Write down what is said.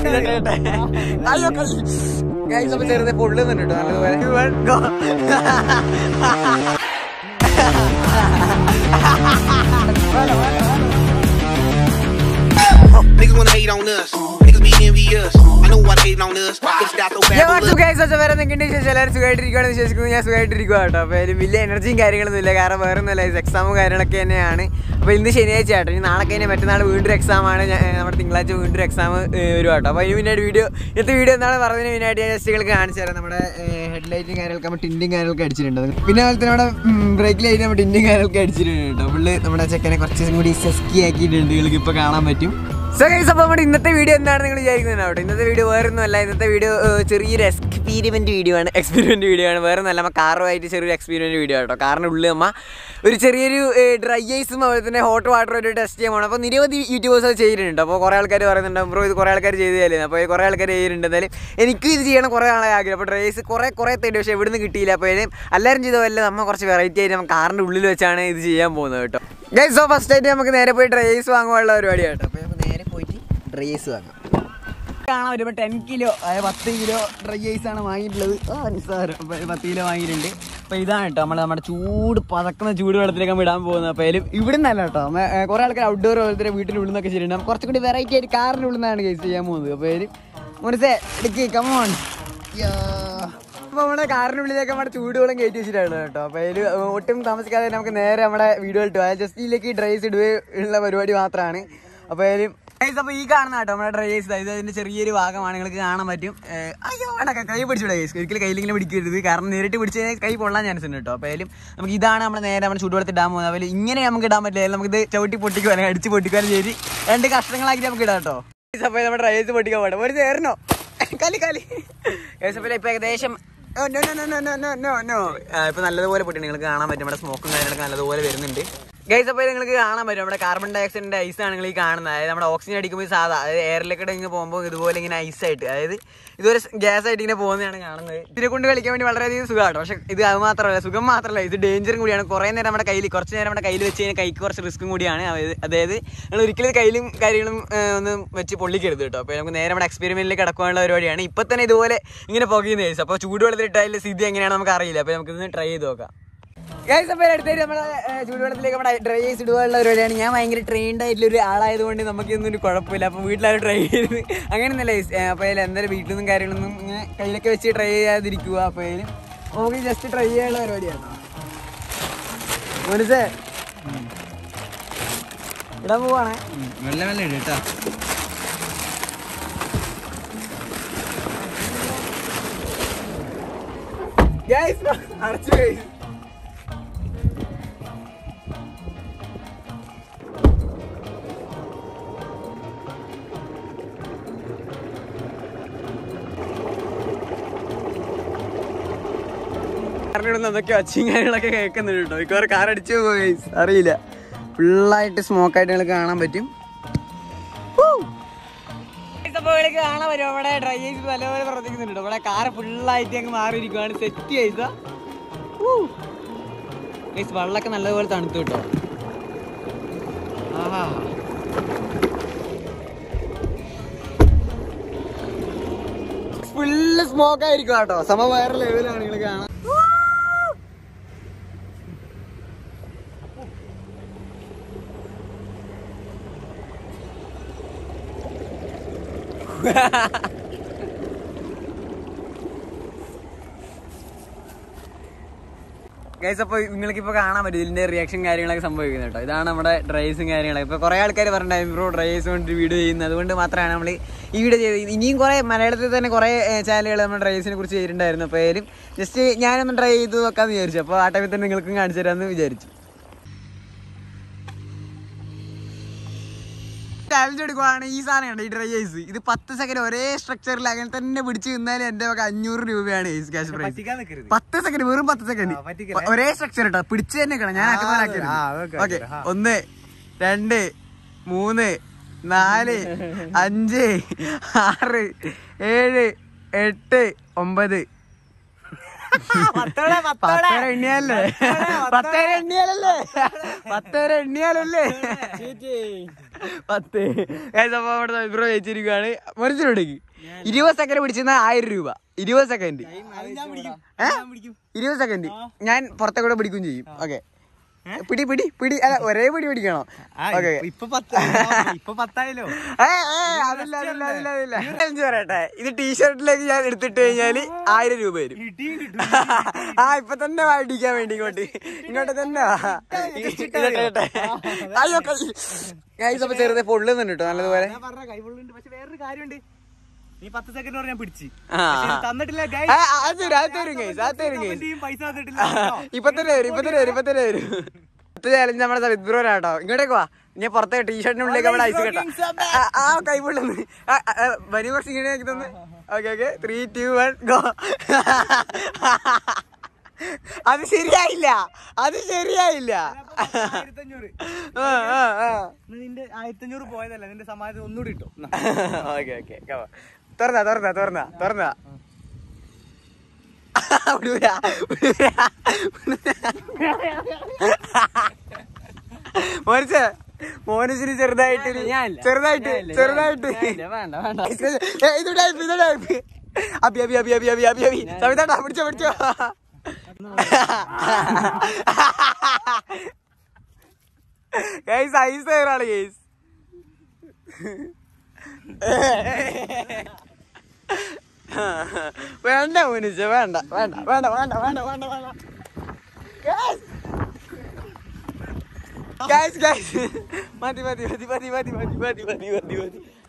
അയ്യോ ഗൈസ് അപ്പൊ ചെറുതെ പൊള്ളുന്നുണ്ട് കേട്ടോ നല്ലതുപോലെ Niggas wanna hate on us. Niggas be envious. I know why they hating on us. Cause got so fabulous. വരെ നിൽക്കേണ്ട വിശേഷം എല്ലാവരും സുഖമായിട്ടിരിക്കുകയാണെന്ന് വിശ്വസിക്കുന്നു ഞാൻ സുഖമായിട്ടിരിക്കുക കേട്ടോ അപ്പോൾ അതിൽ വലിയ എനർജിയും കാര്യങ്ങളൊന്നും ഇല്ല കാരണം വേറെ ഒന്നുമില്ല എക്സാമും കാര്യങ്ങളൊക്കെ തന്നെയാണ് അപ്പോൾ ഇന്ന് ശനിയാഴ്ച ആട്ടോ ഇനി നാളെ കഴിഞ്ഞാൽ മറ്റന്നാൾ വീണ്ടും എക്സാമാണ് നമ്മുടെ തിങ്കളാഴ്ച വീണ്ടും എക്സാം വരും കേട്ടോ അപ്പോൾ അതിന് മുന്നായിട്ട് വീഡിയോ ഇന്നത്തെ വീഡിയോ എന്താണ് പറഞ്ഞതിന് മുന്നായിട്ട് ഞാൻ ജസ്റ്റ് നിങ്ങൾക്ക് കാണിച്ചു തരാം നമ്മുടെ ഹെഡ്ലൈറ്റും കാര്യങ്ങളൊക്കെ നമ്മൾ ടിൻറ്റും കാര്യങ്ങളൊക്കെ അടിച്ചിട്ടുണ്ട് പിന്നെ അതുപോലെ തന്നെ നമ്മുടെ ബ്രേക്ക് ലൈറ്റ് നമ്മൾ ടിൻറ്റും കാര്യങ്ങളൊക്കെ അടിച്ചിട്ടുണ്ട് കേട്ടോ പുള്ളി നമ്മുടെ ചെക്കനെ കുറച്ചും കൂടി സെസ്കി ആക്കിയിട്ടുണ്ട് നിങ്ങൾക്ക് ഇപ്പോൾ കാണാൻ പറ്റും സോ ഗൈസ് അപ്പോൾ നമ്മുടെ ഇന്നത്തെ വീഡിയോ എന്താണ് നിങ്ങൾ വിചാരിക്കുന്നത് കേട്ടോ ഇന്നത്തെ വീഡിയോ വേറെ ഒന്നുമല്ല ഇന്നത്തെ വീഡിയോ ചെറിയൊരു എക്സ്പീരിമെന്റ് വീഡിയോ ആണ് എക്സ്പീരിമെന്റ് വീഡിയോ ആണ് വേറെ ഒന്നല്ല നമ്മൾ കാറുമായിട്ട് ചെറിയൊരു എക്സ്പീരിമെന്റ് വീഡിയോ കേട്ടോ കാറിന് ഉള്ളിൽ അമ്മ ഒരു ചെറിയൊരു ഡ്രൈ ഐസും അതുപോലെ തന്നെ ഹോട്ട് വാട്ടർ ഒരു ടെസ്റ്റ് ചെയ്യാൻ പോകണം അപ്പോൾ നിരവധി യൂട്യൂബേഴ്സ് അത് ചെയ്തിട്ടുണ്ട് അപ്പോൾ കുറേ ആൾക്കാർ പറയുന്നുണ്ട് ബ്രോ ഇത് കുറേ ആൾക്കാർ ചെയ്ത് തരുന്നത് അപ്പോൾ കുറേ ആൾക്കാർ ചെയ്തിട്ടുണ്ട് എന്തായാലും എനിക്ക് ഇത് ചെയ്യണം കുറേ ആളെ ആഗ്രഹം അപ്പോൾ ഡ്രൈസ് കുറേ കുറേ തേടി പക്ഷേ എവിടുന്ന് കിട്ടിയില്ല അപ്പോൾ ഇതിന് എല്ലാവരും ചെയ്ത പോലെ നമ്മൾ കുറച്ച് വെറൈറ്റി ആയിട്ട് നമ്മൾ കാറിൻ്റെ ഉള്ളിൽ വെച്ചാണ് ഇത് ചെയ്യാൻ പോകുന്നത് കേട്ടോ ഗൈസ് സോ ഫസ്റ്റ് ആയിട്ട് നമുക്ക് നേരെ പോയി ഡ്രൈസ് വാങ്ങുവാനുള്ള പരിപാടി കേട്ടോ അപ്പോൾ നമുക്ക് നേരെ പോയിട്ട് ഡ്രൈസ് വാങ്ങാം കാണാൻ വരുമ്പോൾ ടെൻ കിലോ അതായത് പത്ത് കിലോ ഡ്രൈ ഐസ് ആണ് വാങ്ങിയിട്ടുള്ളത് ആ നിസ്സാരം അപ്പോൾ പത്ത് കിലോ വാങ്ങിയിട്ടുണ്ട് അപ്പോൾ ഇതാണ് കേട്ടോ നമ്മൾ നമ്മുടെ ചൂട് പതക്കുന്ന ചൂട് വെള്ളത്തിലേക്ക് നമ്മൾ ഇടാൻ പോകുന്നത് അപ്പോൾ അതിലും ഇവിടെ നിന്നല്ല കേട്ടോ നമ്മ, ഏ, കുറേ ആൾക്കാർ ഔട്ട്ഡോർ പോലത്തെ വീട്ടിൽ ഉള്ളിന്നൊക്കെ ചെയ്തിട്ടുണ്ട് നമ്മൾ കുറച്ചും കൂടി വെറൈറ്റി ആയിട്ട് കാറിൻ്റെ ഉള്ളിൽ നിന്നാണ് കേസ് ചെയ്യാൻ പോകുന്നത് അപ്പോൾ അതിൽ മുനസേ ഇടുക്കി കമോൺ അപ്പോൾ നമ്മുടെ കാറിൻ്റെ ഉള്ളിലേക്ക് നമ്മുടെ ചൂടുവെള്ളം കയറ്റി വെച്ചിട്ടാണ് കേട്ടോ അപ്പോൾ അതിൽ ഒട്ടും താമസിക്കാതെ തന്നെ നമുക്ക് നേരെ നമ്മുടെ വീഡിയോ ഇട്ടു അതായത് ജസ്റ്റ് ഇതിലേക്ക് ഡ്രൈസ് ഇടുക ഉള്ള പരിപാടി മാത്രമാണ് അപ്പോൾ അതിലും ഗൈസ് അപ്പോൾ ഈ കാണുന്ന കേട്ടോ നമ്മുടെ ഡ്രൈസ് ഇത് അതിന്റെ ചെറിയൊരു ഭാഗമാണ് നിങ്ങൾക്ക് കാണാൻ പറ്റും ഏഹ് അയ്യോ വേണ്ട കൈ പിടിച്ചിവിടെ ഗൈസ് ഒരിക്കലും കയ്യിലിങ്ങനെ പിടിക്കരുത് കാരണം നേരിട്ട് പിടിച്ച് കഴിഞ്ഞാൽ കൈ പൊള്ളാൻ ചാൻസ് ഉണ്ട് കേട്ടോ അപ്പോൾ അതിലും നമുക്ക് ഇതാണ് നമ്മുടെ നേരെ നമ്മുടെ ചൂടുവെള്ളത്തിൽ ഇടാൻ പോകുന്നത് അപ്പോൾ ഇങ്ങനെ നമുക്ക് ഇടാൻ പറ്റില്ല അതിൽ നമുക്ക് ഇത് ചവിട്ടി പൊട്ടിക്കുവാനും അടിച്ച് പൊട്ടിക്കുവാനും ചെയ്ത് രണ്ട് കഷ്ണങ്ങളാക്കി നമുക്ക് ഇടാം കേട്ടോ ഗൈസ് അപ്പോൾ നമ്മുടെ ഡ്രൈസ് പൊട്ടിക്കാൻ പോട്ടെ ഒരു ചേർന്നോ കലി കലി ഗൈസ് അപ്പോൾ ഇപ്പോൾ ഏകദേശം ഓ, no, no, no, no, no, no, no, no. ആ, ഇപ്പൊ നല്ലതുപോലെ പൊട്ടി നിങ്ങൾക്ക് കാണാൻ പറ്റും നമ്മുടെ സ്മോക്കും കാര്യങ്ങളൊക്കെ നല്ലതുപോലെ വരുന്നുണ്ട് ഗൈസ് അപ്പോൾ നിങ്ങൾക്ക് കാണാൻ പറ്റും നമ്മുടെ കാർബൺ ഡൈ ഓക്സൈഡിന്റെ ഐസ് ആണ് നിങ്ങൾ ഈ കാണുന്നത് അതായത് നമ്മുടെ ഓക്സിജൻ അടിക്കുമ്പോൾ സാധാ അതായത് എയറിലേക്ക് ഇങ്ങനെ പോകുമ്പോൾ ഇതുപോലെ ഇങ്ങനെ ഐസ് ആയിട്ട് അതായത് ഇതുപോലെ ഗ്യാസ് ആയിട്ട് ഇങ്ങനെ പോകുന്നതാണ് കാണുന്നത് ഇതിനെ കൊണ്ട് കളിക്കാൻ വേണ്ടി വളരെയധികം സുഖമാണ് പക്ഷെ ഇത് അത് മാത്രമല്ല സുഖം മാത്രമല്ല ഇത് ഡേഞ്ചറും കൂടിയാണ് കുറേ നേരം നമ്മുടെ കയ്യിൽ കുറച്ച് നേരം നമ്മുടെ കയ്യിൽ വെച്ച് കഴിഞ്ഞാൽ കൈക്ക് കുറച്ച് റിസ്ക്കും കൂടിയാണ് അതായത് അതായത് നിങ്ങൾ ഒരിക്കലും കയ്യിലും കാര്യങ്ങളും ഏഹ്, ഒന്നും വെച്ച് പൊള്ളിക്കരുത് കേട്ടോ അപ്പോൾ നമുക്ക് നേരെ നമ്മുടെ എക്സ്പെരിമെന്റിലേക്ക് കടക്കാനുള്ള പരിപാടിയാണ് ഇപ്പം തന്നെ ഇതുപോലെ ഇങ്ങനെ പുകയുന്ന കേസ് അപ്പോൾ ചൂടുവെള്ളത്തിലിട്ടാൽ സ്ഥിതി എങ്ങനെയാണ് നമുക്ക് അറിയില്ല അപ്പോൾ നമുക്ക് ഇതൊന്ന് ട്രൈ ചെയ്ത് നോക്കാം ഗൈസ് അപ്പോൾ അടുത്തേക്ക് നമ്മുടെ ഏഹ്, ചൂടുവെള്ളത്തിലേക്ക് നമ്മുടെ ഡ്രൈ ഐസ് ഇടുവാനുള്ള പരിപാടിയാണ് ഞാൻ ഭയങ്കര ട്രെയിൻഡ് ആയിട്ടുള്ള ഒരു ആളായതുകൊണ്ട് നമുക്ക് ഇതൊന്നും ഒരു കുഴപ്പമില്ല അപ്പോൾ വീട്ടിലാരും ട്രൈ ചെയ്ത് അങ്ങനെയൊന്നുമല്ല ഗൈസ് അപ്പോൾ അതിൽ എന്തായാലും വീട്ടിൽ നിന്നും കാര്യങ്ങളൊന്നും ഇങ്ങനെ കയ്യിലൊക്കെ വെച്ച് ട്രൈ ചെയ്യാതിരിക്കുക അപ്പോൾ അതിൽ നമുക്ക് ജസ്റ്റ് ട്രൈ ചെയ്യാനുള്ള പരിപാടിയാണ് മനസ്സേ ഇടാൻ പോവാണേ വെള്ളം വെള്ളം ഇട് കേട്ടോ ഗൈസ് അടച്ചു ഗൈസ് കാറിനോട് എന്തൊക്കെ ഒച്ചയും കാര്യങ്ങളൊക്കെ കേൾക്കുന്നുണ്ട് കേട്ടോ മിക്കവാറും കാർ അടിച്ചു ഗൈസ് അറിയില്ല ഫുള്ളായിട്ട് സ്മോക്ക് ആയിട്ട് നിങ്ങൾക്ക് കാണാൻ പറ്റും അപ്പോൾ ഇവിടെ കാണാൻ പറ്റും നമ്മുടെ ഡ്രൈ ഐസ് നല്ലപോലെ പ്രവർത്തിക്കുന്നുണ്ട് കേട്ടോ ഇവിടെ കാർ ഫുള്ളായിട്ട് അങ്ങ് മാറിയിരിക്കുവാണ് സെറ്റ് ചെയ്ത ഗൈസ് വെള്ളമൊക്കെ നല്ലപോലെ തണുത്തു കേട്ടോ ആഹാ ഫുള്ള് സ്മോക്ക് ആയിരിക്കും കേട്ടോ സമ വേറെ ലെവലാണ് നിങ്ങൾ കാണാൻ ഗൈസ് അപ്പോൾ നിങ്ങൾക്ക് ഇപ്പോൾ കാണാൻ പറ്റും ഇതിന്റെ റിയാക്ഷൻ കാര്യങ്ങളൊക്കെ സംഭവിക്കുന്നത് കേട്ടോ ഇതാണ് നമ്മുടെ ഡ്രൈസും കാര്യങ്ങളൊക്കെ ഇപ്പോൾ കുറേ ആൾക്കാർ പറഞ്ഞിട്ടുണ്ടായിരുന്നു ബ്രോ ഡ്രൈസ് കൊണ്ട് വീഡിയോ ചെയ്യുന്നത് അതുകൊണ്ട് മാത്രമാണ് നമ്മൾ ഈ വീഡിയോ ചെയ്തത് ഇനിയും കുറേ മലയാളത്തിൽ തന്നെ കുറേ ചാനലുകൾ നമ്മുടെ ഡ്രൈസിനെ കുറിച്ച് ചെയ്തിട്ടുണ്ടായിരുന്നു അപ്പോൾ ഏതായാലും ജസ്റ്റ് ഞാനൊന്ന് ട്രൈ ചെയ്ത് നോക്കാമെന്ന് വിചാരിച്ചു അപ്പോൾ ആ ടൈമിൽ തന്നെ നിങ്ങൾക്കും കാണിച്ചു തരാമെന്ന് വിചാരിച്ചു ചാലഞ്ച് എടുക്കുവാണ് ഈ സാധനമാണ് ഈ ഡ്രൈ ഐസ് ഇത് പത്ത് സെക്കൻഡ് ഒരേ സ്ട്രക്ചറിൽ അങ്ങനെ തന്നെ പിടിച്ച് നിന്നാലും എന്റെ വക അഞ്ഞൂറ് രൂപയാണ് ഐസ് ക്യാഷ് പ്രൈസ് പറ്റിക്കാൻ നിൽക്കരുത് പത്ത് സെക്കൻഡ് വെറും പത്ത് സെക്കൻഡ് ആ, പറ്റിക്കല്ലേ? ഒരേ സ്ട്രക്ചർ കേട്ടോ പിടിച്ച് തന്നെ നിൽക്കണം ഞാൻ അക്കമാനാക്കി ആ, അതൊക്കെ ഓക്കെ ആക്കിത്തരാം. ആ. ഒന്ന് രണ്ട് മൂന്ന് നാല് അഞ്ച് ആറ് ഏഴ് എട്ട് ഒമ്പത് പത്തര എണ്ണിയാലല്ലേ പത്തര എണ്ണിയാലല്ലേ പത്തര എണ്ണിയാലല്ലേ പത്ത് ഗൈസ് അപ്പോൾ നമ്മുടെ ബ്രോ ജയിച്ചിരിക്കുകയാണ് മറിച്ചിട്ടുണ്ടെങ്കിൽ ഇരുപത് സെക്കൻഡ് പിടിച്ചിരുന്ന ആയിരം രൂപ ഇരുപത് സെക്കൻഡ് ഇരുപത് സെക്കൻഡ് ഞാൻ പുറത്തെ കൂടെ പിടിക്കും ചെയ്യും ഓക്കെ പിടി പിടി പിടി അല്ല ഒരേ പിടി പിടിക്കണോ ഓക്കെ ഇപ്പൊ പത്ത് ഇപ്പൊ പത്തായാലോ അതില്ല അതില്ല അതില്ല അതില്ല ചലഞ്ച് പറയട്ടെ ഇത് ടീഷർട്ടിലേക്ക് ഞാൻ എടുത്തിട്ട് കഴിഞ്ഞാല് ആയിരം രൂപ വരും ഇടിയും കിട്ടും ആ ഇപ്പൊ തന്നെ വാ അടിക്കാൻ വേണ്ടി ഇങ്ങോട്ട് ഇങ്ങോട്ട് തന്നെ വാ. ഇങ്ങോട്ട് ഇങ്ങോട്ട്. അയ്യോ കൈ ഗൈസ് അപ്പൊ ചെറുതെ പൊള്ളുന്നുണ്ട് കേട്ടോ നല്ലതുപോലെ ഞാൻ പറഞ്ഞ കൈപൊള്ളുണ്ട് പക്ഷെ വേറൊരു കാര്യമുണ്ട് നീ പത്ത് സെക്കൻഡ് പറഞ്ഞ ഞാൻ പിടിച്ച് ആ. പക്ഷെ ഇത് തന്നിട്ടില്ല guys. ആ, ആ, അത് തരും അത് തരും ഗൈസ് അത് തരും ഗൈസ് comment ചെയ്യും, പൈസ തന്നിട്ടില്ല കേട്ടോ. ഇപ്പൊ തന്നെ വരും ഇപ്പൊ തന്നെ വരും ഇപ്പൊ തന്നെ വരും അടുത്ത ചാലഞ്ച് നമ്മുടെ വിദ്രോഹാട്ടോ ഇങ്ങോട്ടേക്ക് വാ ഞാൻ പുറത്തെ ടീഷർട്ടിനുള്ളിലേക്ക് നമ്മുടെ ഐസ് കേട്ടോ ആ, ആ കൈ പൊള്ളുന്നു വരി കുറച്ച് ഇങ്ങനെ ആക്കി തന്നെ okay okay three two one go അത് ശരിയായില്ല അത് ശരിയായില്ല ആയിരത്തഞ്ഞൂറ് ആ, ആ, ആ. ഇന്ന് നിന്റെ ആയിരത്തഞ്ഞൂറ് പോയതല്ല നിന്റെ സമാധാനം ഒന്നുകൂടി കിട്ടും എന്നാ. ഓക്കെ ഓക്കെ തുറന്നാ തുറന്നാ തുറന്നാ തുറന്നാ വിടൂല, വിടൂല, മോനിച്ചേ മോനിച്ചിരി ചെറുതായിട്ട് ഒരു- ചെറുതായിട്ട് ചെറുതായിട്ട് ഏ, ഇത് ടൈപ്പ് ഇത് ടൈപ്പ് അബി അബി അബി അബി അബി അബി അബി സവിതാട്ടാ പിടിച്ചോ പിടിച്ചോ ഗൈസ് ഐസ് തയ്യാറാണ് ഗൈസ് വേണ്ട മോനിച്ച വേണ്ട വേണ്ട വേണ്ട വേണ്ട വേണ്ട വേണ്ട വേണ്ട ഗൈസ് ഗൈസ് മതി മതി മതി മതി മതി മതി മതി മതി മതി മതി